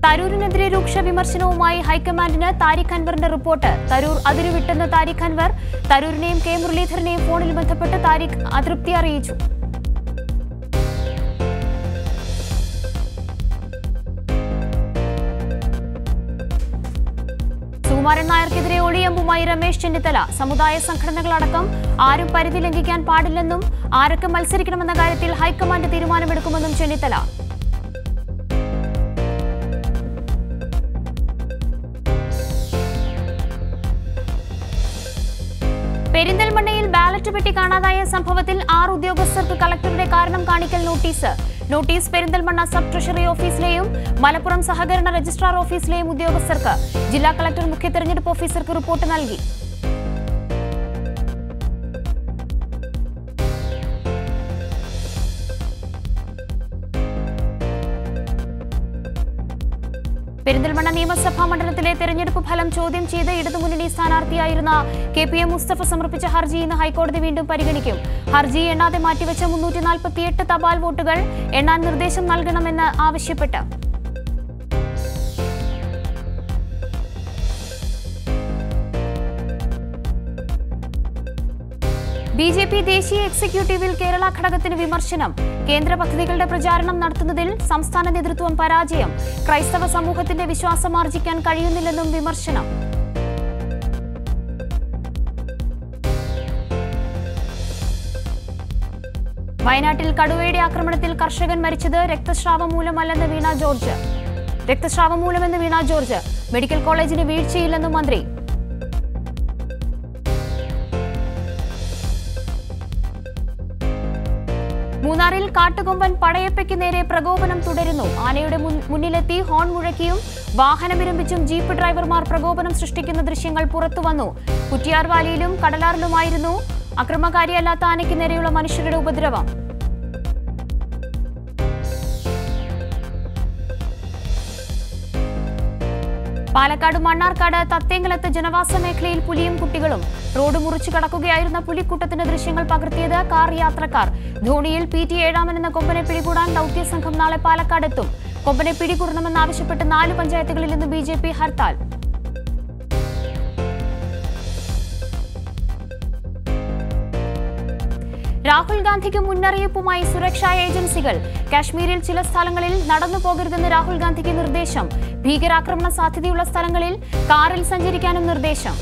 തരൂരിനെതിരെ രൂക്ഷ വിമർശനവുമായി ഹൈക്കമാൻഡിന് താരിഖ് അൻവറിന്റെ റിപ്പോർട്ട് തരൂർ അതിരുവിട്ടെന്ന് താരിഖ് അൻവർ തരൂരിനെയും കെ മുരളീധരനെയും ഫോണിൽ ബന്ധപ്പെട്ട് താരിഖ് അതൃപ്തി അറിയിച്ചു സുകുമാരൻ നായർക്കെതിരെ ഒളിയമ്പുമായി രമേശ് ചെന്നിത്തല സമുദായ സംഘടനകളടക്കം ആരും പരിധി ലംഘിക്കാൻ പാടില്ലെന്നും ആരൊക്കെ മത്സരിക്കണമെന്ന കാര്യത്തിൽ ഹൈക്കമാൻഡ് തീരുമാനമെടുക്കുമെന്നും ചെന്നിത്തല പെരിന്തൽമണ്ണയിൽ ബാലറ്റ് പെട്ടി കാണാതായ സംഭവത്തിൽ ആറ് ഉദ്യോഗസ്ഥർക്ക് കളക്ടറുടെ കാരണം കാണിക്കൽ notice notice Perinthalmanna sub treasury ഓഫീസിലെയും മലപ്പുറം സഹകരണ രജിസ്ട്രാർ ഓഫീസിലെയും ഉദ്യോഗസ്ഥർക്ക് ജില്ലാ കളക്ടർ മുഖ്യ തെരഞ്ഞെടുപ്പ് ഓഫീസർക്ക് റിപ്പോർട്ട് നൽകി പെരിന്തൽമണ്ണ നിയമസഭാ മണ്ഡലത്തിലെ തെരഞ്ഞെടുപ്പ് ഫലം ചോദ്യം ചെയ്ത് ഇടതുമുന്നണി സ്ഥാനാർത്ഥിയായിരുന്ന കെ പി എം മുസ്തഫ സമർപ്പിച്ച ഹർജി ഇന്ന് ഹൈക്കോടതി വീണ്ടും പരിഗണിക്കും ഹർജി എണ്ണാതെ മാറ്റിവെച്ച മുന്നൂറ്റി നാൽപ്പത്തിയെട്ട് തപാൽ വോട്ടുകൾ എണ്ണാൻ നിർദ്ദേശം നൽകണമെന്ന് ആവശ്യപ്പെട്ട് ബി ജെ പി ദേശീയ എക്സിക്യൂട്ടീവിൽ കേരള ഘടകത്തിന് വിമർശനം കേന്ദ്ര പദ്ധതികളുടെ പ്രചാരണം നടത്തുന്നതിൽ സംസ്ഥാന നേതൃത്വം പരാജയം ക്രൈസ്തവ സമൂഹത്തിന്റെ വിശ്വാസമാർജിക്കാൻ കഴിയുന്നില്ലെന്നും വിമർശനം വയനാട്ടിൽ കടുവയുടെ ആക്രമണത്തിൽ കർഷകൻ മരിച്ചത് രക്തസ്രാവം മൂലമല്ലെന്ന് വീണ ജോർജ് രക്തസ്രാവം മൂലമെന്ന് വീണ ജോർജ് മെഡിക്കൽ കോളേജിന് വീഴ്ചയില്ലെന്നും മന്ത്രി മൂന്നാറിൽ കാട്ടുകൊമ്പൻ പടയപ്പയ്ക്ക് നേരെ പ്രകോപനം തുടരുന്നു ആനയുടെ മുൻ- മുന്നിലെത്തി ഹോൺ മുഴക്കിയും വാഹനം വിരമിച്ചും ജീപ്പ് ഡ്രൈവർമാർ പ്രകോപനം സൃഷ്ടിക്കുന്ന ദൃശ്യങ്ങൾ പുറത്തുവന്നു കുറ്റിയാർവാലിയിലും കടലാറിലുമായിരുന്നു അക്രമകാരിയല്ലാത്ത ആനയ്ക്ക് നേരെയുള്ള മനുഷ്യരുടെ ഉപദ്രവം പാലക്കാട് മണ്ണാർക്കാട് തത്തേങ്കലത്ത് ജനവാസ മേഖലയിൽ പുലിയും കുട്ടികളും റോഡ് മുറിച്ചു കടക്കുകയായിരുന്ന പുലിക്കൂട്ടത്തിന്റെ ദൃശ്യങ്ങൾ പകർത്തിയത് കാർ യാത്രക്കാർ ധോണിയിൽ പി ടി ഏഴാമൻ എന്ന കൊമ്പനെ പിടികൂടാൻ ദൌത്യ സംഘം നാളെ പാലക്കാടെത്തും കൊമ്പനെ പിടികൂടണമെന്നാവശ്യപ്പെട്ട് നാല് പഞ്ചായത്തുകളിൽ ഇന്ന് B J P hartal Rahul ഗാന്ധിക്ക് മുന്നറിയിപ്പുമായി സുരക്ഷാ ഏജൻസികൾ കാശ്മീരിൽ ചില സ്ഥലങ്ങളിൽ നടന്നു പോകരുതെന്ന് രാഹുൽ ഗാന്ധിക്ക് നിർദ്ദേശം ഭീകരാക്രമണ സാധ്യതയുള്ള സ്ഥലങ്ങളിൽ കാറിൽ സഞ്ചരിക്കാനും നിർദ്ദേശം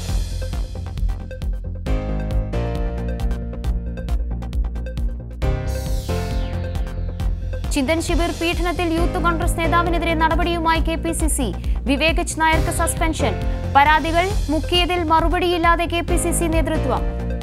ചിന്തൻ ശിബിർ പീഡനത്തിൽ യൂത്ത് കോൺഗ്രസ് നേതാവിനെതിരെ നടപടിയുമായി K P C C Vivek നായർക്ക് സസ്പെൻഷൻ പരാതികൾ മുക്കിയതിൽ മറുപടിയില്ലാതെ കെ പി സി സി നേതൃത്വം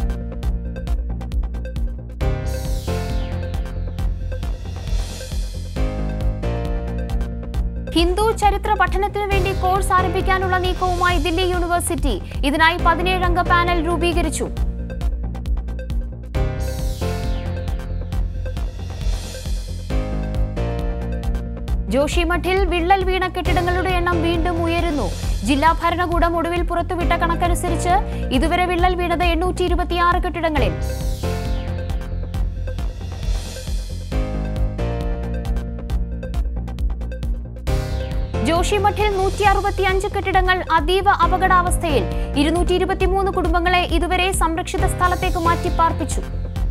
ഹിന്ദു ചരിത്ര പഠനത്തിനു വേണ്ടി കോഴ്സ് ആരംഭിക്കാനുള്ള നീക്കവുമായി ദില്ലി യൂണിവേഴ്സിറ്റി ഇതിനായി പതിനേഴംഗ പാനൽ രൂപീകരിച്ചു ജോഷിമഠിൽ വിള്ളൽ വീണ കെട്ടിടങ്ങളുടെ എണ്ണം വീണ്ടും ഉയരുന്നു ജില്ലാ ഭരണകൂടം ഒടുവിൽ പുറത്തുവിട്ട കണക്കനുസരിച്ച് ഇതുവരെ വിള്ളൽ വീണത് എണ്ണൂറ്റി ഇരുപത്തിയാറ് കെട്ടിടങ്ങളിൽ ജോഷിമഠിൽ നൂറ്റി അറുപത്തിയഞ്ച് കെട്ടിടങ്ങൾ അതീവ അപകടാവസ്ഥയിൽ ഇരുന്നൂറ്റി ഇരുപത്തിമൂന്ന് കുടുംബങ്ങളെ ഇതുവരെ സംരക്ഷിത സ്ഥലത്തേക്ക് മാറ്റി പാർപ്പിച്ചു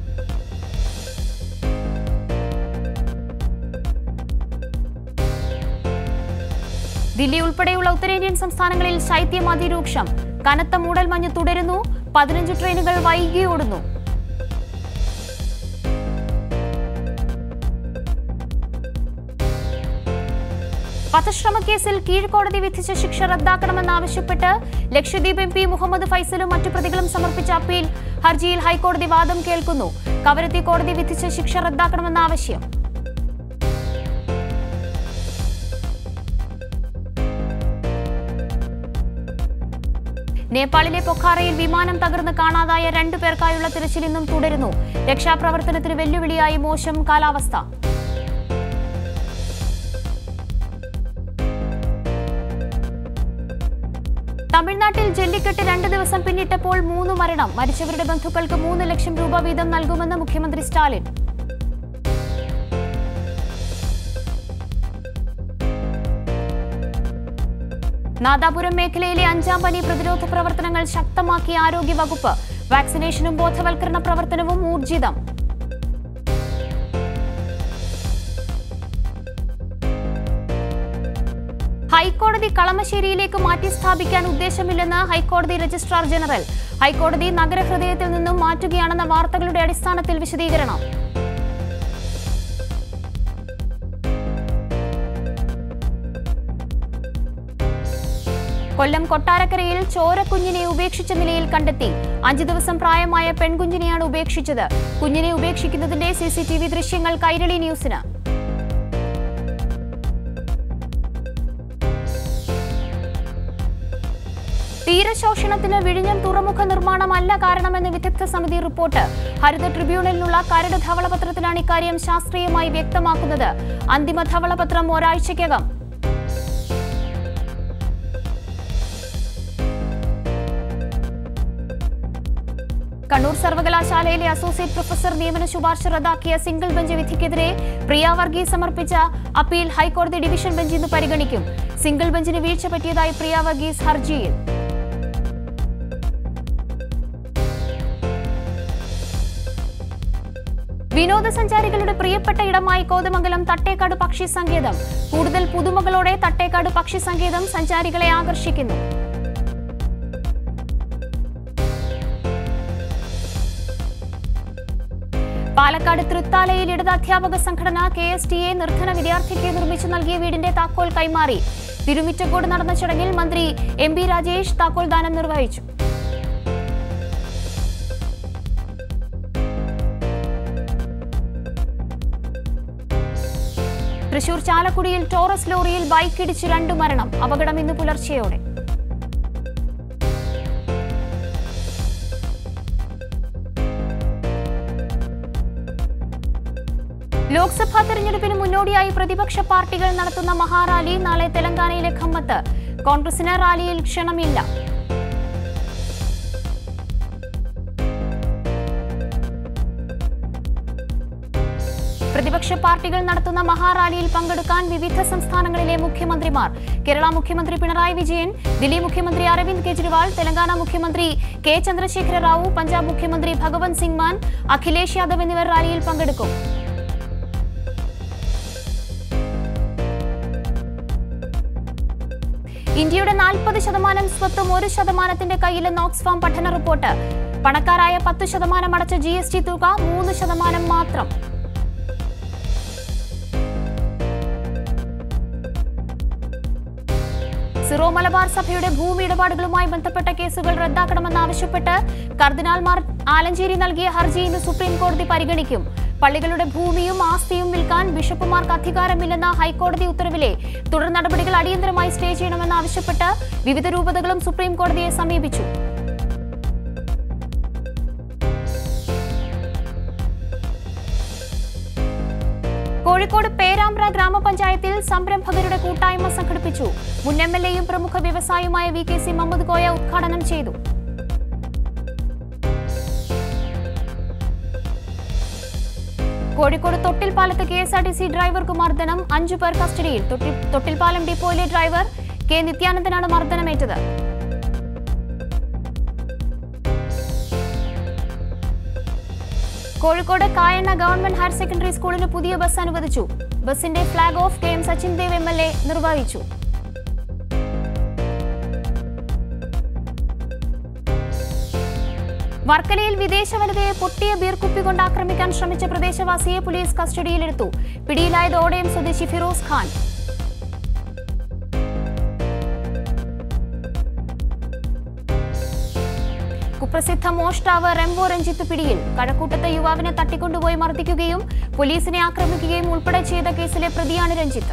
ദില്ലി ഉൾപ്പെടെയുള്ള ഉത്തരേന്ത്യൻ സംസ്ഥാനങ്ങളിൽ ശൈത്യം അതിരൂക്ഷം കനത്ത മൂടൽമഞ്ഞ് തുടരുന്നു പതിനഞ്ച് ട്രെയിനുകൾ വൈകി ഓടുന്നു വധശ്രമക്കേസിൽ കീഴ്ക്കോടതി വിധിച്ച ശിക്ഷ റദ്ദാക്കണമെന്നാവശ്യപ്പെട്ട് ലക്ഷദ്വീപ് എം പി മുഹമ്മദ് ഫൈസലും മറ്റു പ്രതികളും സമർപ്പിച്ച അപ്പീൽ ഹർജിയിൽ ഹൈക്കോടതി വാദം കേൾക്കുന്നു കവരത്തി കോടതി വിധിച്ച ശിക്ഷ റദ്ദാക്കണമെന്ന ആവശ്യം നേപ്പാളിലെ പൊഖാറയിൽ വിമാനം തകർന്ന് കാണാതായ രണ്ടു പേർക്കായുള്ള തിരച്ചിൽ ഇന്നും തുടരുന്നു രക്ഷാപ്രവർത്തനത്തിന് വെല്ലുവിളിയായി മോശം കാലാവസ്ഥ തമിഴ്നാട്ടിൽ ജല്ലിക്കെട്ട് രണ്ട് ദിവസം പിന്നിട്ടപ്പോൾ മൂന്ന് മരണം മരിച്ചവരുടെ ബന്ധുക്കൾക്ക് മൂന്ന് ലക്ഷം രൂപ വീതം നൽകുമെന്ന് മുഖ്യമന്ത്രി സ്റ്റാലിൻ നാദാപുരം മേഖലയിലെ അഞ്ചാം പനി പ്രതിരോധ പ്രവർത്തനങ്ങൾ ശക്തമാക്കി ആരോഗ്യ വകുപ്പ് വാക്സിനേഷനും ബോധവൽക്കരണ പ്രവർത്തനവും ഊർജിതം ഹൈക്കോടതി കളമശ്ശേരിയിലേക്ക് മാറ്റി സ്ഥാപിക്കാൻ ഉദ്ദേശമില്ലെന്ന് ഹൈക്കോടതി രജിസ്ട്രാർ ജനറൽ ഹൈക്കോടതി നഗരഹൃദയത്തിൽ നിന്നും മാറ്റുകയാണെന്ന വാർത്തകളുടെ അടിസ്ഥാനത്തിൽ വിശദീകരണം കൊല്ലം കൊട്ടാരക്കരയിൽ ചോരക്കുഞ്ഞിനെ ഉപേക്ഷിച്ച നിലയിൽ കണ്ടെത്തി അഞ്ചു ദിവസം പ്രായമായ പെൺകുഞ്ഞിനെയാണ് ഉപേക്ഷിച്ചത് കുഞ്ഞിനെ ഉപേക്ഷിക്കുന്നതിന്റെ സിസിടിവി ദൃശ്യങ്ങൾ കൈരളി ന്യൂസിന് തീരശോഷണത്തിന് വിഴിഞ്ഞം തുറമുഖ നിർമ്മാണമല്ല കാരണമെന്ന് വിദഗ്ധ സമിതി റിപ്പോർട്ട് ഹരിത ട്രിബ്യൂണലിനുള്ള കരട് ധവളപത്രത്തിലാണ് ഇക്കാര്യം ശാസ്ത്രീയമായി വ്യക്തമാക്കുന്നത് അന്തിമ ധവളപത്രം ഒരാഴ്ചയ്ക്കകം കണ്ണൂർ സർവകലാശാലയിലെ അസോസിയേറ്റ് പ്രൊഫസർ നിയമന ശുപാർശ റദ്ദാക്കിയ സിംഗിൾ ബെഞ്ച് വിധിക്കെതിരെ പ്രിയ വർഗീസ് സമർപ്പിച്ച അപ്പീൽ ഹൈക്കോടതി ഡിവിഷൻ ബെഞ്ച് ഇന്ന് പരിഗണിക്കും സിംഗിൾ ബെഞ്ചിന് വീഴ്ച പറ്റിയതായി പ്രിയ വർഗീസ് ഹർജിയിൽ വിനോദസഞ്ചാരികളുടെ പ്രിയപ്പെട്ട ഇടമായി കോതമംഗലം തട്ടേക്കാട് പക്ഷി സങ്കേതം കൂടുതൽ പുതുമകളോടെ തട്ടേക്കാട് പക്ഷി സങ്കേതം സഞ്ചാരികളെ ആകർഷിക്കുന്നു പാലക്കാട് തൃത്താലയിൽ ഇടത് അധ്യാപക സംഘടന കെ എസ് ടി എ നിർധന വിദ്യാർത്ഥിക്ക് നിർമ്മിച്ചു നൽകിയ വീടിന്റെ താക്കോൽ കൈമാറി തിരുമിറ്റക്കോട് നടന്ന ചടങ്ങിൽ മന്ത്രി എം പി രാജേഷ് താക്കോൽ ദാനം നിർവഹിച്ചു തൃശൂർ ചാലക്കുടിയിൽ ടോറസ് ലോറിയിൽ ബൈക്കിടിച്ച് രണ്ടു മരണം അപകടം ഇന്ന് പുലർച്ചെയോടെ ലോക്സഭാ തെരഞ്ഞെടുപ്പിന് മുന്നോടിയായി പ്രതിപക്ഷ പാർട്ടികൾ നടത്തുന്ന മഹാറാലി നാളെ തെലങ്കാനയിലെ ഖമ്മത്ത് കോൺഗ്രസിന് റാലിയിൽ ക്ഷണമില്ല പ്രതിപക്ഷ പാർട്ടികൾ നടത്തുന്ന മഹാറാലിയിൽ പങ്കെടുക്കാൻ വിവിധ സംസ്ഥാനങ്ങളിലെ മുഖ്യമന്ത്രിമാർ കേരള മുഖ്യമന്ത്രി പിണറായി വിജയൻ ദില്ലി മുഖ്യമന്ത്രി അരവിന്ദ് കെജ്രിവാൾ തെലങ്കാന മുഖ്യമന്ത്രി കെ ചന്ദ്രശേഖര റാവു പഞ്ചാബ് മുഖ്യമന്ത്രി ഭഗവന്ത് സിംഗ് മാൻ അഖിലേഷ് യാദവ് എന്നിവർ റാലിയിൽ പങ്കെടുക്കും ഇന്ത്യയുടെ നാൽപ്പത് ശതമാനം സ്വത്തും ഒരു ശതമാനത്തിന്റെ കയ്യിലെന്ന് ഓക്സ്ഫാം പഠന റിപ്പോർട്ട് പണക്കാരായ പത്ത് ശതമാനം അടച്ച ജി എസ് ടി തുക മൂന്ന് ശതമാനം മാത്രം സിറോ മലബാർ സഭയുടെ ഭൂമി ഇടപാടുകളുമായി ബന്ധപ്പെട്ട കേസുകൾ റദ്ദാക്കണമെന്നാവശ്യപ്പെട്ട് കർദിനാൾമാർ ആലഞ്ചേരി നൽകിയ ഹർജി ഇന്ന് സുപ്രീം കോടതി പരിഗണിക്കും പള്ളികളുടെ ഭൂമിയും ആസ്തിയും വിൽക്കാൻ ബിഷപ്പുമാർക്ക് അധികാരമില്ലെന്ന ഹൈക്കോടതി ഉത്തരവിലെ തുടർ നടപടികൾ അടിയന്തരമായി സ്റ്റേ ചെയ്യണമെന്നാവശ്യപ്പെട്ട് വിവിധ രൂപതകളും സുപ്രീം കോടതിയെ സമീപിച്ചു കോഴിക്കോട് പേരാമ്പ്ര ഗ്രാമപഞ്ചായത്തിൽ സംരംഭകരുടെ കൂട്ടായ്മ സംഘടിപ്പിച്ചു മുൻ എം എൽ എയും പ്രമുഖ വ്യവസായിയുമായ V K C Muhammad Koya ഉദ്ഘാടനം ചെയ്തു കോഴിക്കോട് തൊട്ടിൽപ്പാലത്ത് K S R T C ഡ്രൈവർക്ക് മർദ്ദനം അഞ്ചു പേർ കസ്റ്റഡിയിൽ തൊട്ടി- തൊട്ടിൽപ്പാലം ഡിപ്പോയിലെ ഡ്രൈവർ കെ നിത്യാനന്ദനാണ് മർദ്ദനമേറ്റത് Kozhikode Kayanna government higher secondary സ്കൂളിന് പുതിയ ബസ് അനുവദിച്ചു ബസിന്റെ flag off K M Sachin Dev M L A നിർവഹിച്ചു വർക്കലയിൽ വിദേശ വനിതയെ പൊട്ടിയ ബീർ കുപ്പി കൊണ്ട് ആക്രമിക്കാൻ ശ്രമിച്ച പ്രദേശവാസിയെ പോലീസ് കസ്റ്റഡിയിലെടുത്തു പിടിയിലായത് ഓടയം സ്വദേശി ഫിറോസ് ഖാൻ കുപ്രസിദ്ധ മോഷ്ടാവ് റെംബോ രഞ്ജിത്ത് പിടിയിൽ കഴക്കൂട്ടത്തെ യുവാവിനെ തട്ടിക്കൊണ്ടുപോയി മർദ്ദിക്കുകയും പോലീസിനെ ആക്രമിക്കുകയും ഉൾപ്പെടെ ചെയ്ത കേസിലെ പ്രതിയാണ് രഞ്ജിത്ത്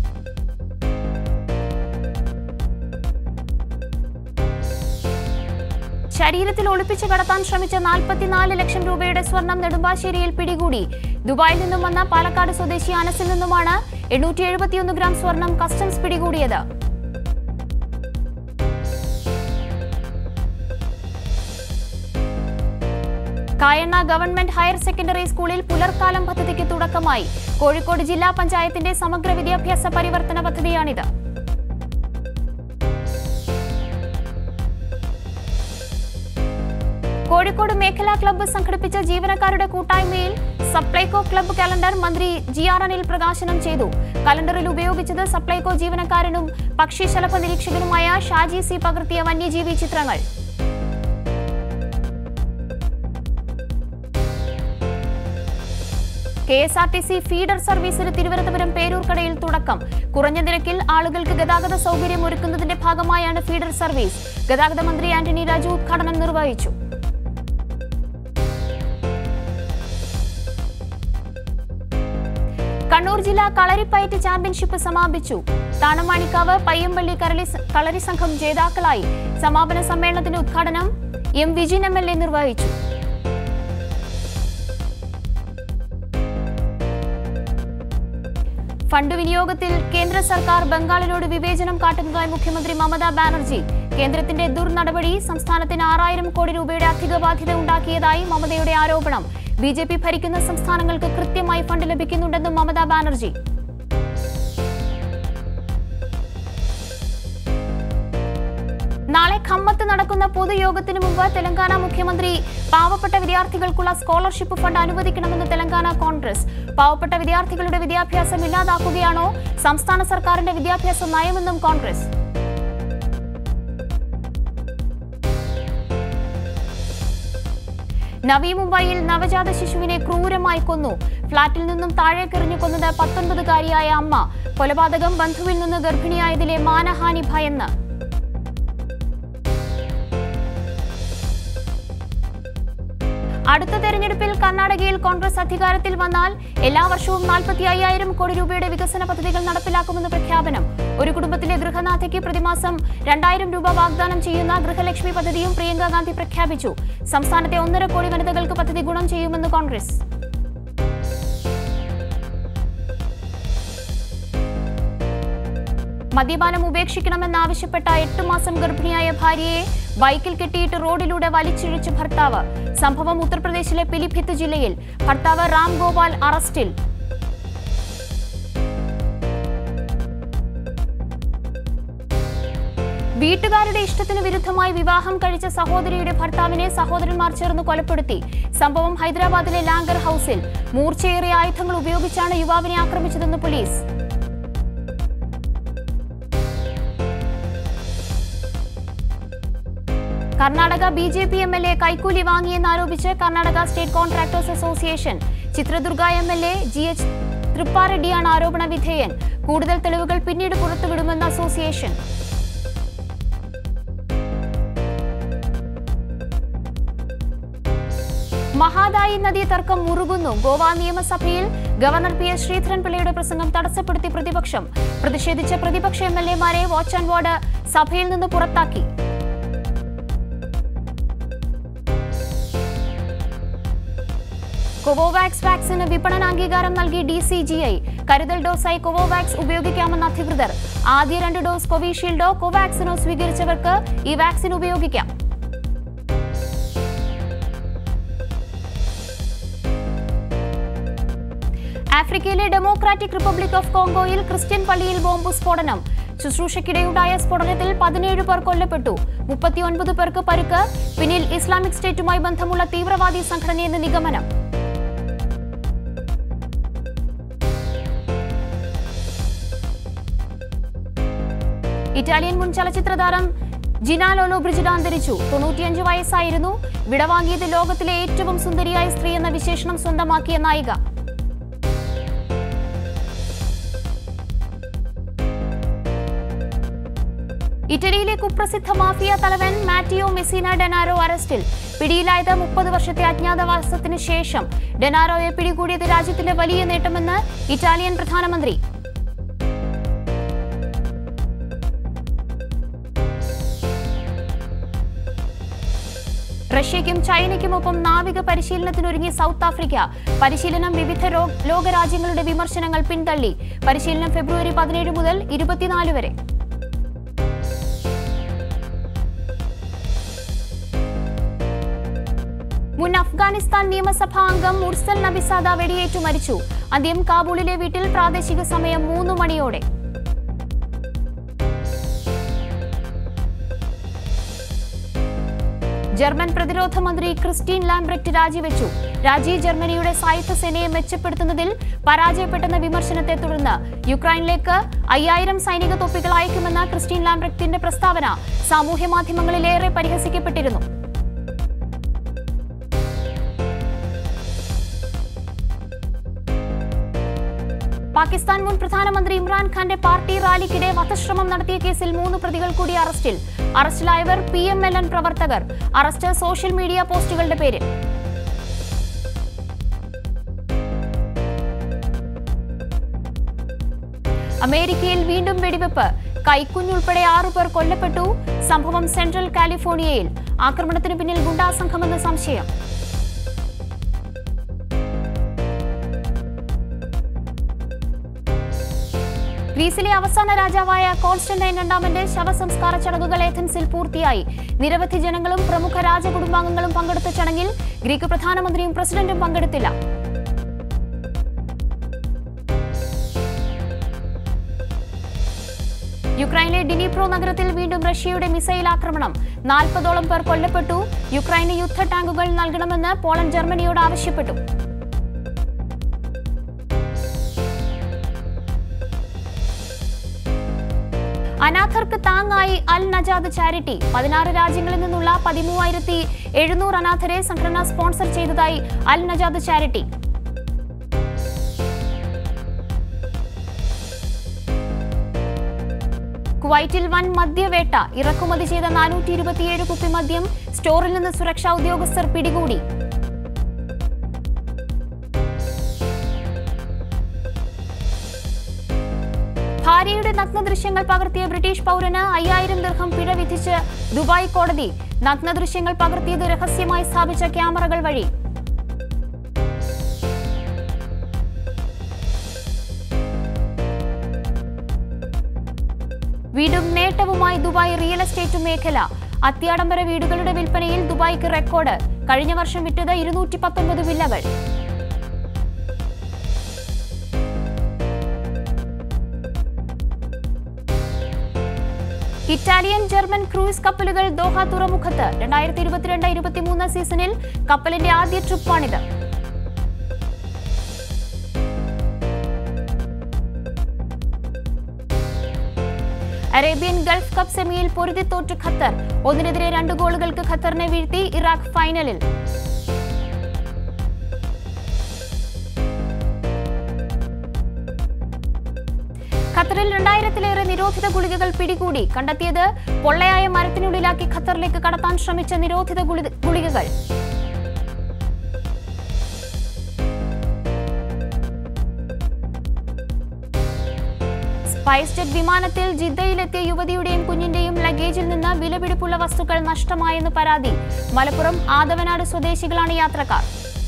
ശരീരത്തിൽ ഒളിപ്പിച്ചു കടത്താൻ ശ്രമിച്ച നാൽപ്പത്തിനാല് ലക്ഷം രൂപയുടെ സ്വർണം നെടുമ്പാശ്ശേരിയിൽ പിടികൂടി ദുബായിൽ നിന്നും വന്ന പാലക്കാട് സ്വദേശി അനസിൽ നിന്നുമാണ് എണ്ണൂറ്റി എഴുപത്തിയൊന്ന് ഗ്രാം സ്വർണം കസ്റ്റംസ് പിടികൂടിയത് കായണ്ണ ഗവൺമെന്റ് ഹയർ സെക്കൻഡറി സ്കൂളിൽ പുലർക്കാലം പദ്ധതിക്ക് തുടക്കമായി കോഴിക്കോട് ജില്ലാ പഞ്ചായത്തിന്റെ സമഗ്ര വിദ്യാഭ്യാസ പരിവർത്തന പദ്ധതിയാണിത് കോഴിക്കോട് മേഖലാ ക്ലബ്ബ് സംഘടിപ്പിച്ച ജീവനക്കാരുടെ കൂട്ടായ്മയിൽ സപ്ലൈകോ ക്ലബ്ബ് കലണ്ടർ മന്ത്രി ജി ആർ അനിൽ പ്രകാശനം ചെയ്തു കലണ്ടറിൽ ഉപയോഗിച്ചത് സപ്ലൈകോ ജീവനക്കാരനും പക്ഷിശലഭ നിരീക്ഷകനുമായ ഷാജി സി പകർത്തിയ വന്യജീവി ചിത്രങ്ങൾ K S R T C feeder സർവീസിന് തിരുവനന്തപുരം പേരൂർക്കടയിൽ തുടക്കം കുറഞ്ഞ നിരക്കിൽ ആളുകൾക്ക് ഗതാഗത സൗകര്യം ഒരുക്കുന്നതിന്റെ ഭാഗമായാണ് ഫീഡർ സർവീസ് ഗതാഗത മന്ത്രി ആന്റണി രാജു ഉദ്ഘാടനം നിർവഹിച്ചു കണ്ണൂർ ജില്ലാ കളരിപ്പയറ്റ് ചാമ്പ്യൻഷിപ്പ് സമാപിച്ചു താണമാണിക്കാവ് പയ്യമ്പള്ളി കരളി കളരി സംഘം ജേതാക്കളായി സമാപന സമ്മേളനത്തിന്റെ ഉദ്ഘാടനം M Vijin M L A നിർവഹിച്ചു ഫണ്ട് വിനിയോഗത്തിൽ കേന്ദ്ര സർക്കാർ ബംഗാളിനോട് വിവേചനം കാട്ടുന്നതായി മുഖ്യമന്ത്രി മമതാ ബാനർജി കേന്ദ്രത്തിന്റെ ദുർനടപടി സംസ്ഥാനത്തിന് ആറായിരം കോടി രൂപയുടെ അധിക ബാധ്യത ഉണ്ടാക്കിയതായി മമതയുടെ ആരോപണം ബി ജെ പി ഭരിക്കുന്ന സംസ്ഥാനങ്ങൾക്ക് കൃത്യമായി ഫണ്ട് ലഭിക്കുന്നുണ്ടെന്നും മമതാ ബാനർജി നാളെ ഖമ്മത്ത് നടക്കുന്ന പൊതുയോഗത്തിന് മുമ്പ് തെലങ്കാന മുഖ്യമന്ത്രി പാവപ്പെട്ട വിദ്യാർത്ഥികൾക്കുള്ള സ്കോളർഷിപ്പ് ഫണ്ട് അനുവദിക്കണമെന്ന് തെലങ്കാന കോൺഗ്രസ് പാവപ്പെട്ട വിദ്യാർത്ഥികളുടെ വിദ്യാഭ്യാസം ഇല്ലാതാക്കുകയാണോ സംസ്ഥാന സർക്കാരിന്റെ വിദ്യാഭ്യാസ നയമെന്നും കോൺഗ്രസ് നവി മുംബൈയിൽ നവജാത ശിശുവിനെ ക്രൂരമായി കൊന്നു ഫ്ളാറ്റിൽ നിന്നും താഴേക്കെറിഞ്ഞു കൊന്നത് പത്തൊൻപതുകാരിയായ അമ്മ കൊലപാതകം ബന്ധുവിൽ നിന്ന് ഗർഭിണിയായതിലെ മാനഹാനി ഭയന്ന് അടുത്ത തെരഞ്ഞെടുപ്പിൽ കർണാടകയിൽ കോൺഗ്രസ് അധികാരത്തിൽ വന്നാൽ എല്ലാ വർഷവും നാൽപ്പത്തി അയ്യായിരം കോടി രൂപയുടെ വികസന പദ്ധതികൾ നടപ്പിലാക്കുമെന്ന് പ്രഖ്യാപനം ഒരു കുടുംബത്തിലെ ഗൃഹനാഥയ്ക്ക് പ്രതിമാസം രണ്ടായിരം രൂപ വാഗ്ദാനം ചെയ്യുന്ന ഗൃഹലക്ഷ്മി പദ്ധതിയും പ്രിയങ്ക ഗാന്ധി പ്രഖ്യാപിച്ചു സംസ്ഥാനത്തെ ഒന്നര കോടി വനിതകൾക്ക് പദ്ധതി ഗുണം ചെയ്യുമെന്ന് കോൺഗ്രസ് മദ്യപാനം ഉപേക്ഷിക്കണമെന്നാവശ്യപ്പെട്ട എട്ട് മാസം ഗർഭിണിയായ ഭാര്യയെ ബൈക്കിൽ കെട്ടിയിട്ട് റോഡിലൂടെ വലിച്ചിഴിച്ച് ഭർത്താവ് സംഭവം ഉത്തർപ്രദേശിലെ പിലിഭിത്ത് ജില്ലയിൽ ഭർത്താവ് റാം ഗോപാൽ അറസ്റ്റിൽ വീട്ടുകാരുടെ ഇഷ്ടത്തിന് വിരുദ്ധമായി വിവാഹം കഴിച്ച സഹോദരിയുടെ ഭർത്താവിനെ സഹോദരന്മാർ ചേർന്ന് കൊലപ്പെടുത്തി സംഭവം ഹൈദരാബാദിലെ ലാങ്കർ ഹൌസിൽ മൂർച്ചയേറിയ ആയുധങ്ങൾ ഉപയോഗിച്ചാണ് യുവാവിനെ ആക്രമിച്ചതെന്ന് police Karnataka B J P M L A കൈക്കൂലി വാങ്ങിയെന്നാരോപിച്ച് Karnataka state contractors association Chitradurga M L A G H തൃപ്പാറെഡ്ഡിയാണ് ആരോപണ വിധേയൻ കൂടുതൽ തെളിവുകൾ പിന്നീട് പുറത്തുവിടുമെന്ന് അസോസിയേഷൻ മഹാദായി നദീ തർക്കം മുറുകുന്നു ഗോവ നിയമസഭയിൽ ഗവർണർ പി എസ് ശ്രീധരൻപിള്ളയുടെ പ്രസംഗം തടസ്സപ്പെടുത്തി പ്രതിപക്ഷം പ്രതിഷേധിച്ച പ്രതിപക്ഷ എം എൽ എമാരെ വാച്ച് ആൻഡ് വാർഡ് സഭയിൽ നിന്ന് പുറത്താക്കി കൊവോവാക്സ് വാക്സിന് വിപണനാംഗീകാരം നൽകി ഡി സി ജി ഐ കരുതൽ ഡോസായി കൊവോവാക്സ് ഉപയോഗിക്കാമെന്ന് അധികൃതർ ആദ്യ രണ്ട് ഡോസ് കോവിഷീൽഡോ കോവാക്സിനോ സ്വീകരിച്ചവർക്ക് ഈ വാക്സിൻ ഉപയോഗിക്കാം ആഫ്രിക്കയിലെ ഡെമോക്രാറ്റിക് റിപ്പബ്ലിക് ഓഫ് കോങ്കോയിൽ ക്രിസ്ത്യൻ പള്ളിയിൽ ബോംബ് സ്ഫോടനം ശുശ്രൂഷയ്ക്കിടെയുണ്ടായ സ്ഫോടനത്തിൽ പതിനേഴ് പേർ കൊല്ലപ്പെട്ടു മുപ്പത്തിയൊൻപത് പേർക്ക് പരുക്ക് പിന്നിൽ ഇസ്ലാമിക് സ്റ്റേറ്റുമായി ബന്ധമുള്ള തീവ്രവാദി സംഘടനയെന്ന് നിഗമനം ഇറ്റാലിയൻ മുൻ ചലച്ചിത്ര താരം ജിനാലോലോ ബ്രിജിഡ അന്തരിച്ചു തൊണ്ണൂറ്റിയഞ്ച് വയസ്സായിരുന്നു വിടവാങ്ങിയത് ലോകത്തിലെ ഏറ്റവും സുന്ദരിയായ സ്ത്രീ എന്ന വിശേഷണം സ്വന്തമാക്കിയ നായിക ഇറ്റലിയിലെ കുപ്രസിദ്ധ മാഫിയ തലവൻ മാറ്റിയോ മെസ്സിന ഡെനാരോ അറസ്റ്റിൽ പിടിയിലായത് മുപ്പത് വർഷത്തെ അജ്ഞാതവാസത്തിന് ശേഷം ഡെനാരോയെ പിടികൂടിയത് രാജ്യത്തിന്റെ വലിയ നേട്ടമെന്ന് ഇറ്റാലിയൻ പ്രധാനമന്ത്രി റഷ്യയ്ക്കും ചൈനയ്ക്കുമൊപ്പം നാവിക പരിശീലനത്തിനൊരുങ്ങി സൗത്ത് ആഫ്രിക്ക പരിശീലനം വിവിധ രോ- ലോകരാജ്യങ്ങളുടെ വിമർശനങ്ങൾ പിന്തള്ളി പരിശീലനം ഫെബ്രുവരി പതിനേഴ് മുതൽ ഇരുപത്തിനാല് വരെ മുൻ അഫ്ഗാനിസ്ഥാൻ നിയമസഭാ അംഗം മുർസൽ നബിസാദ വെടിയേറ്റു മരിച്ചു അന്ത്യം കാബൂളിലെ വീട്ടിൽ പ്രാദേശിക സമയം മൂന്ന് മണിയോടെ ജർമ്മൻ പ്രതിരോധ മന്ത്രി ക്രിസ്റ്റീൻ ലാംബ്രക്റ്റ് രാജിവെച്ചു രാജി ജർമ്മനിയുടെ സായുധ സേനയെ മെച്ചപ്പെടുത്തുന്നതിൽ പരാജയപ്പെട്ടെന്ന വിമർശനത്തെ തുടർന്ന് യുക്രൈനിലേക്ക് അയ്യായിരം സൈനിക തൊപ്പികൾ അയക്കുമെന്ന ക്രിസ്റ്റീൻ ലാംബ്രക്റ്റിന്റെ പ്രസ്താവന സാമൂഹ്യ മാധ്യമങ്ങളിലേറെ പരിഹസിക്കപ്പെട്ടിരുന്നു പാകിസ്ഥാൻ മുൻ പ്രധാനമന്ത്രി ഇമ്രാൻഖാന്റെ പാർട്ടി റാലിക്കിടെ വധശ്രമം നടത്തിയ കേസിൽ മൂന്ന് പ്രതികൾ കൂടി അറസ്റ്റിൽ അറസ്റ്റിലായവർ പി എം എൽ എൻ പ്രവർത്തകർ അറസ്റ്റ് സോഷ്യൽ മീഡിയ പോസ്റ്റുകളുടെ പേരിൽ അമേരിക്കയിൽ വീണ്ടും വെടിവെപ്പ് കൈക്കുഞ്ഞുൾപ്പെടെ ആറുപേർ കൊല്ലപ്പെട്ടു സംഭവം സെൻട്രൽ കാലിഫോർണിയയിൽ ആക്രമണത്തിന് പിന്നിൽ ഗുണ്ടാസംഘമെന്ന് സംശയം ഗ്രീസിലെ അവസാന രാജാവായ കോൺസ്റ്റന്റൈൻ രണ്ടാമന്റെ ശവസംസ്കാര ചടങ്ങുകൾ ഏഥൻസിൽ പൂർത്തിയായി നിരവധി ജനങ്ങളും പ്രമുഖ രാജകുടുംബാംഗങ്ങളും പങ്കെടുത്ത ചടങ്ങിൽ ഗ്രീക്ക് പ്രധാനമന്ത്രിയും പ്രസിഡന്റും പങ്കെടുത്തില്ല യുക്രൈനിലെ ഡിനിപ്രോ നഗരത്തിൽ വീണ്ടും റഷ്യയുടെ മിസൈൽ ആക്രമണം നാൽപ്പതോളം പേർ കൊല്ലപ്പെട്ടു യുക്രൈന് യുദ്ധ ടാങ്കുകൾ നൽകണമെന്ന് പോളണ്ട് ജർമ്മനിയോട് ആവശ്യപ്പെട്ടു അനാഥർക്ക് താങ്ങായി അൽ നജാദ് ചാരിറ്റി പതിനാറ് രാജ്യങ്ങളിൽ നിന്നുള്ള പതിമൂവായിരത്തി എഴുന്നൂറ് അനാഥരെ സംഘടന സ്പോൺസർ ചെയ്തതായി അൽ നജാദ് ചാരിറ്റി കുവൈറ്റിൽ വൻ മദ്യവേട്ട ഇറക്കുമതി ചെയ്ത നാനൂറ്റി ഇരുപത്തിയേഴ് കുപ്പി മദ്യം സ്റ്റോറിൽ നിന്ന് സുരക്ഷാ ഉദ്യോഗസ്ഥർ പിടികൂടി ഭാര്യയുടെ നഗ്നദൃശ്യങ്ങൾ പകർത്തിയ ബ്രിട്ടീഷ് പൗരന് അയ്യായിരം ദീർഘം പിഴ വിധിച്ച് ദുബായ് കോടതി നഗ്നദൃശ്യങ്ങൾ പകർത്തിയത് രഹസ്യമായി സ്ഥാപിച്ച ക്യാമറകൾ വഴി വീണ്ടും നേട്ടവുമായി ദുബായ് റിയൽ എസ്റ്റേറ്റ് മേഖല അത്യാഡംബര വീടുകളുടെ വിൽപ്പനയിൽ ദുബായ്ക്ക് റെക്കോർഡ് കഴിഞ്ഞ വർഷം വിറ്റത് ഇരുന്നൂറ്റി പത്തൊൻപത് വില്ലകൾ ഇറ്റാലിയൻ ജർമ്മൻ ക്രൂയിസ് കപ്പലുകൾ ദോഹ തുറമുഖത്ത് രണ്ടായിരത്തി ഇരുപത്തിരണ്ട് ഇരുപത്തിമൂന്ന് സീസണിൽ കപ്പലിന്റെ ആദ്യ ട്രിപ്പാണിത് അറേബ്യൻ ഗൾഫ് കപ്പ് സെമിയിൽ പൊരുതി തോറ്റ് ഖത്തർ ഒന്നിനെതിരെ രണ്ട് ഗോളുകൾക്ക് ഖത്തറിനെ വീഴ്ത്തി ഇറാഖ് ഫൈനലിൽ ഖത്തറിൽ രണ്ടായിരത്തിലേറെ നിരോധിത ഗുളികകൾ പിടികൂടി കണ്ടെത്തിയത് പൊള്ളയായ മരത്തിനുള്ളിലാക്കി ഖത്തറിലേക്ക് കടത്താൻ ശ്രമിച്ച നിരോധിത ഗുളി- ഗുളികകൾ സ്പൈസ് ജെറ്റ് വിമാനത്തിൽ ജിദ്ദയിലെത്തിയ യുവതിയുടെയും കുഞ്ഞിന്റെയും ലഗേജിൽ നിന്ന് വിലപിടിപ്പുള്ള വസ്തുക്കൾ നഷ്ടമായെന്ന് പരാതി മലപ്പുറം ആദവനാട് സ്വദേശികളാണ് യാത്രക്കാർ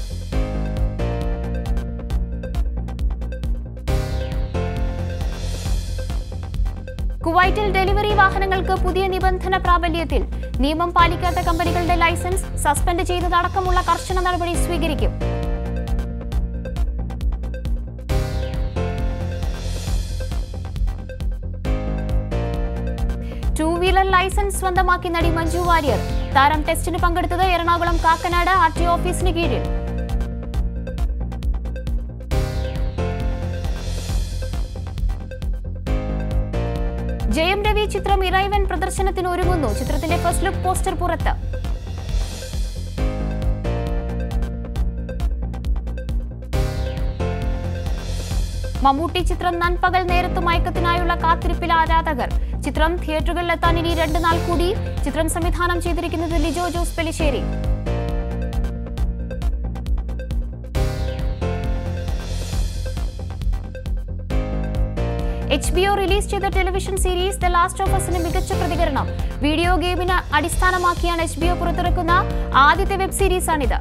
കുവൈറ്റിൽ ഡെലിവറി വാഹനങ്ങൾക്ക് പുതിയ നിബന്ധന പ്രാബല്യത്തിൽ നിയമം പാലിക്കാത്ത കമ്പനികളുടെ ലൈസൻസ് സസ്പെൻഡ് ചെയ്തതടക്കമുള്ള കർശന നടപടി സ്വീകരിക്കും ടൂ വീലർ ലൈസൻസ് സ്വന്തമാക്കി നടി മഞ്ജു വാര്യർ താരം ടെസ്റ്റിന് പങ്കെടുത്തത് എറണാകുളം കാക്കനാട് ആർ ടി ഓഫീസിന് കീഴിൽ ജയം രവി ചിത്രം ഇറൈവൻ പ്രദർശനത്തിന് ഒരുങ്ങുന്നു ചിത്രത്തിന്റെ ഫസ്റ്റ് ലുക്ക് പോസ്റ്റർ പുറത്ത് മമ്മൂട്ടി ചിത്രം നൻപകൽ നേരത്ത് മയക്കത്തിനായുള്ള കാത്തിരിപ്പിൽ ആരാധകർ ചിത്രം തിയേറ്ററുകളിലെത്താൻ ഇനി രണ്ട് നാൾ കൂടി ചിത്രം സംവിധാനം ചെയ്തിരിക്കുന്നത് Lijo Jose Pellissery H B O release ചെയ്ത television series the last of അസിന് മികച്ച പ്രതികരണം വീഡിയോ ഗെയിമിന് അടിസ്ഥാനമാക്കിയാണ് എച്ച് ബി ഒ പുറത്തിറക്കുന്ന ആദ്യത്തെ വെബ് സീരീസാണിത്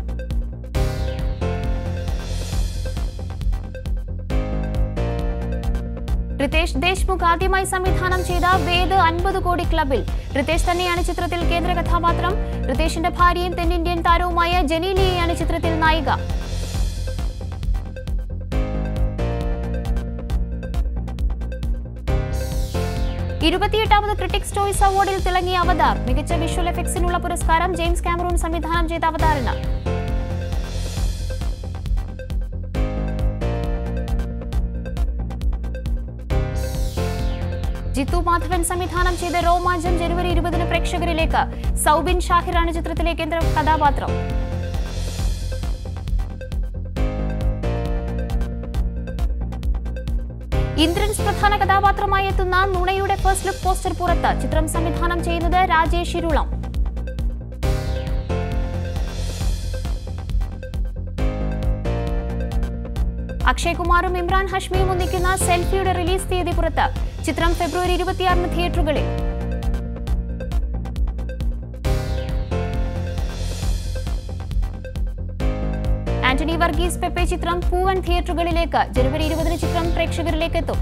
റിതേഷ് ദേശ്മുഖ് ആദ്യമായി സംവിധാനം ചെയ്ത വേദ് അൻപത് കോടി ക്ലബിൽ റിതേഷ് തന്നെയാണ് ചിത്രത്തിൽ കേന്ദ്ര കഥാപാത്രം റിതേഷിന്റെ ഭാര്യയും തെന്നിന്ത്യൻ താരവുമായ ജനീലിയെയാണ് ചിത്രത്തിൽ നായിക ഇരുപത്തിയെട്ടാമത് ക്രിട്ടിക്സ് ചോയ്സ് അവാർഡിൽ തിളങ്ങിയ അവതാർ മികച്ച വിഷ്വൽ എഫക്ട്സിനുള്ള പുരസ്കാരം ജെയിംസ് കാമറൂൺ സംവിധാനം ചെയ്ത അവതാറിന് ജിത്തു മാധവൻ സംവിധാനം ചെയ്ത രോമാഞ്ചം ജനുവരി ഇരുപതിന് പ്രേക്ഷകരിലേക്ക് സൗബിൻ ഷാഹിറാണ് ചിത്രത്തിലെ കേന്ദ്ര കഥാപാത്രം ഇന്ദ്രൻസ് പ്രധാന കഥാപാത്രമായി എത്തുന്ന നുണയുടെ ഫസ്റ്റ് ലുക്ക് പോസ്റ്റർ പുറത്ത് ചിത്രം സംവിധാനം ചെയ്യുന്നത് രാജേഷ് ഇരുളം അക്ഷയ് കുമാറും ഇമ്രാൻ ഹഷ്മിയും ഒന്നിക്കുന്ന സെൽഫിയുടെ റിലീസ് തീയതി പുറത്ത് ചിത്രം ഫെബ്രുവരി ഇരുപത്തിയാറിന് തിയേറ്ററുകളിൽ ആന്റണി വർഗീസ് പെപ്പെ ചിത്രം പൂവൻ തിയേറ്ററുകളിലേക്ക് ജനുവരി ഇരുപതിന് ചിത്രം പ്രേക്ഷകരിലേക്ക് എത്തും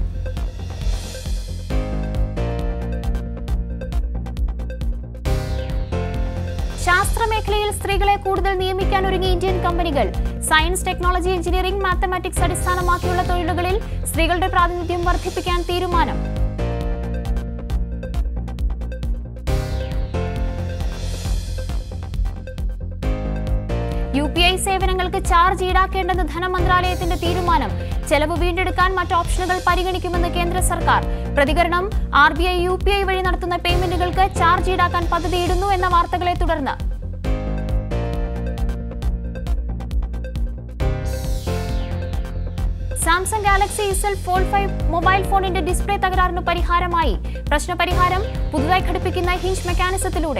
ശാസ്ത്രമേഖലയിൽ സ്ത്രീകളെ കൂടുതൽ നിയമിക്കാൻ ഒരുങ്ങി ഇന്ത്യൻ കമ്പനികൾ സയൻസ് ടെക്നോളജി എഞ്ചിനീയറിംഗ് മാത്തമാറ്റിക്സ് അടിസ്ഥാനമാക്കിയുള്ള തൊഴിലുകളിൽ സ്ത്രീകളുടെ പ്രാതിനിധ്യം വർദ്ധിപ്പിക്കാൻ തീരുമാനം യു പി ഐ സേവനങ്ങൾക്ക് ചാർജ് ഈടാക്കേണ്ടെന്ന് ധനമന്ത്രാലയത്തിന്റെ തീരുമാനം ചെലവ് വീണ്ടെടുക്കാൻ മറ്റ് ഓപ്ഷനുകൾ പരിഗണിക്കുമെന്ന് കേന്ദ്ര സർക്കാർ പ്രതികരണം R B I U P I വഴി നടത്തുന്ന പേയ്മെന്റുകൾക്ക് ചാർജ് ഈടാക്കാൻ പദ്ധതിയിടുന്നു എന്ന വാർത്തകളെ തുടർന്ന് Samsung Galaxy Z fold five mobile ഫോണിന്റെ ഡിസ്പ്ലേ തകരാറിന് പരിഹാരമായി പ്രശ്നപരിഹാരം പുതുതായി ഘടിപ്പിക്കുന്ന ഹിഞ്ച് മെക്കാനിസത്തിലൂടെ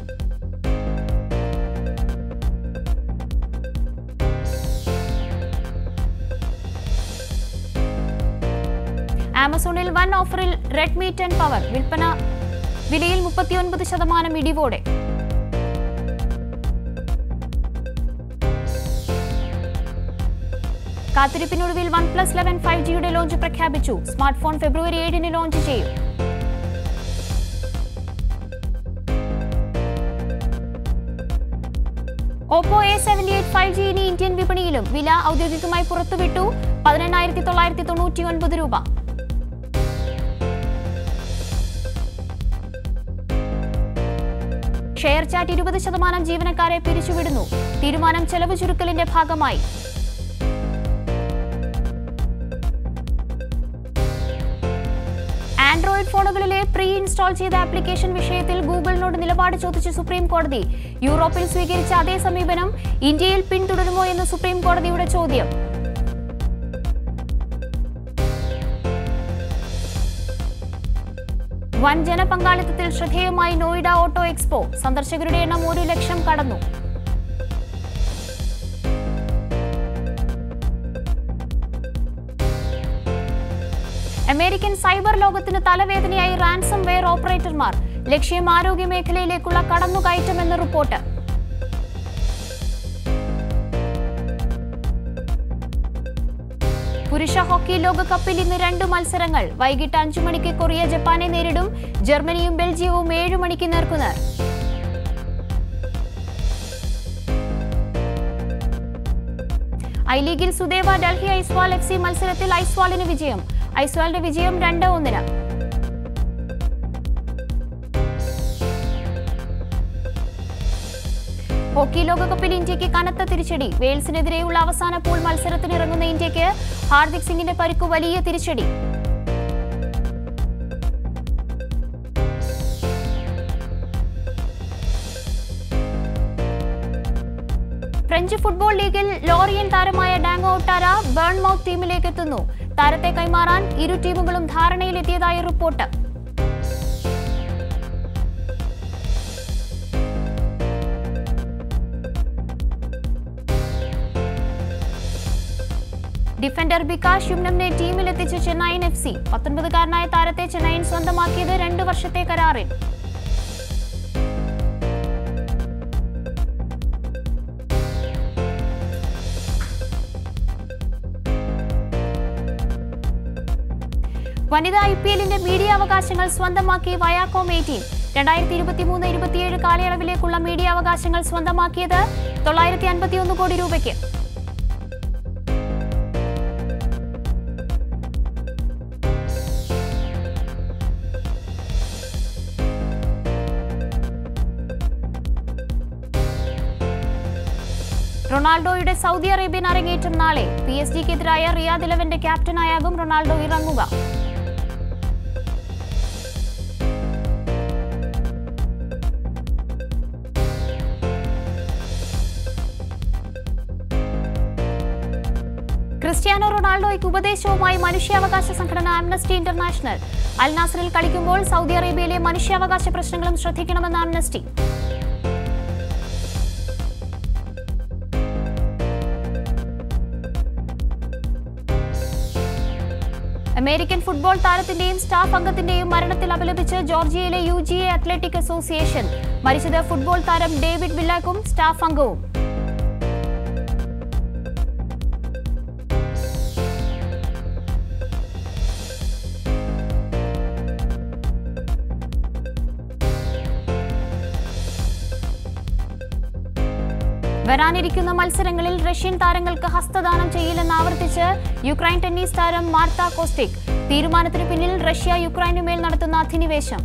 ആമസോണിൽ വൻ ഓഫറിൽ റെഡ്മി ടെൻ പവർ വിൽപ്പന വിലയിൽ മുപ്പത്തിയൊൻപത് ശതമാനം ഇടിവോടെ കാത്തിരിപ്പിനൊടുവിൽ വൺ പ്ലസ് ലെവൻ ഫൈവ് ജിയുടെ ലോഞ്ച് പ്രഖ്യാപിച്ചു സ്മാർട്ട് ഫോൺ ഫെബ്രുവരി ഏഴിന് ലോഞ്ച് ചെയ്യും Oppo A seventy eight five G ഇനി ഇന്ത്യൻ വിപണിയിലും വില ഔദ്യോഗികമായി പുറത്തുവിട്ടു പതിനെണ്ണായിരത്തി തൊള്ളായിരത്തി തൊണ്ണൂറ്റി ഒൻപത് രൂപ ഷെയർ ചാറ്റ് ഇരുപത് ശതമാനം ജീവനക്കാരെ പിരിച്ചുവിടുന്നു തീരുമാനം ചെലവ് ചുരുക്കലിന്റെ ഭാഗമായി ആൻഡ്രോയിഡ് ഫോണുകളിലെ പ്രീ ഇൻസ്റ്റാൾ ചെയ്ത ആപ്ലിക്കേഷൻ വിഷയത്തിൽ ഗൂഗിളിനോട് നിലപാട് ചോദിച്ച് സുപ്രീം കോടതി യൂറോപ്പിൽ സ്വീകരിച്ച അതേ സമീപനം ഇന്ത്യയിൽ പിന്തുടരുമോ എന്ന് സുപ്രീം കോടതിയുടെ ചോദ്യം വൻ ജനപങ്കാളിത്തത്തിൽ ശ്രദ്ധേയമായി നോയിഡ ഓട്ടോ എക്സ്പോ സന്ദർശകരുടെ എണ്ണം ഒരു ലക്ഷം കടന്നു അമേരിക്കൻ സൈബർ ലോകത്തിന് തലവേദനയായി റാൻസം വെയർ ഓപ്പറേറ്റർമാർ ലക്ഷ്യം ആരോഗ്യ മേഖലയിലേക്കുള്ള കടന്നുകയറ്റമെന്ന് റിപ്പോർട്ട് പുരുഷ ഹോക്കി ലോകകപ്പിൽ ഇന്ന് രണ്ട് മത്സരങ്ങൾ വൈകിട്ട് അഞ്ചു മണിക്ക് കൊറിയ ജപ്പാനെ നേരിടും ജർമ്മനിയും ബെൽജിയവും ഏഴു മണിക്ക് നേർക്കുനേർ ഐ ലീഗിൽ സുദേവ ഡൽഹി ഐസ്വാൾ എഫ് സി മത്സരത്തിൽ ഐസ്വാളിന് വിജയം ഐസ്വാളിന്റെ വിജയം രണ്ട് ഒന്നിന് ഹോക്കി ലോകകപ്പിൽ ഇന്ത്യക്ക് കനത്ത തിരിച്ചടി വെയിൽസിനെതിരെയുള്ള അവസാന പൂൾ മത്സരത്തിനിറങ്ങുന്ന ഇന്ത്യക്ക് ഹാർദിക് സിംഗിന്റെ പരിക്കു വലിയ തിരിച്ചടി ഫ്രഞ്ച് ഫുട്ബോൾ ലീഗിൽ ലോറിയൻ താരമായ ഡാങ്കോ ഒട്ടാര ബേൺമൌത്ത് ടീമിലേക്ക് എത്തുന്നു താരത്തെ കൈമാറാൻ ഇരു ടീമുകളും ധാരണയിലെത്തിയതായി റിപ്പോർട്ട് ഡിഫൻഡർ ബികാഷ് യുംനമിനെ ടീമിലെത്തിച്ച് ചെന്നൈയിൻ എഫ് സി പത്തൊൻപതുകാരനായ താരത്തെ ചെന്നൈയിൻ സ്വന്തമാക്കിയത് രണ്ടു വർഷത്തെ കരാറിൽ വനിതാ ഐ പി എല്ലിന്റെ മീഡിയ അവകാശങ്ങൾ സ്വന്തമാക്കി വയാക്കോം എയ്റ്റീൻ രണ്ടായിരത്തി ഇരുപത്തി മൂന്ന് ഇരുപത്തിയേഴ് കാലയളവിലേക്കുള്ള മീഡിയ അവകാശങ്ങൾ സ്വന്തമാക്കിയത് തൊള്ളായിരത്തി അൻപത്തിയൊന്ന് കോടി രൂപയ്ക്ക് റൊണാൾഡോയുടെ സൗദി അറേബ്യൻ അരങ്ങേറ്റം നാളെ പി എസ് ജിക്കെതിരായ റിയാദ് ഇലവന്റെ ക്യാപ്റ്റനായാകും റൊണാൾഡോ ഇറങ്ങുക ക്രിസ്ത്യാനോ റൊണാൾഡോയ്ക്ക് ഉപദേശവുമായി മനുഷ്യാവകാശ സംഘടന ആംനസ്റ്റി ഇന്റർനാഷണൽ അൽ നാസറിൽ കളിക്കുമ്പോൾ സൗദി അറേബ്യയിലെ മനുഷ്യാവകാശ പ്രശ്നങ്ങളും ശ്രദ്ധിക്കണമെന്ന് ആംനസ്റ്റി അമേരിക്കൻ ഫുട്ബോൾ താരത്തിന്റെയും സ്റ്റാഫ് അംഗത്തിന്റെയും മരണത്തിൽ അപലപിച്ച് ജോർജിയയിലെ U G A athletic association മരിച്ചത് ഫുട്ബോൾ താരം ഡേവിഡ് വില്ലാക്കും സ്റ്റാഫ് അംഗവും വരാനിരിക്കുന്ന മത്സരങ്ങളിൽ റഷ്യൻ താരങ്ങൾക്ക് ഹസ്തദാനം ചെയ്യില്ലെന്ന് ആവർത്തിച്ച് യുക്രൈൻ ടെന്നീസ് താരം മാർത്ത കോസ്റ്റിക് തീരുമാനത്തിനു പിന്നിൽ റഷ്യ യുക്രൈനുമേൽ നടത്തുന്ന അധിനിവേശം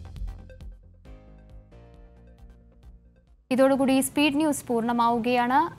ഇതോടുകൂടി സ്പീഡ് ന്യൂസ് പൂർണ്ണമാവുകയാണ്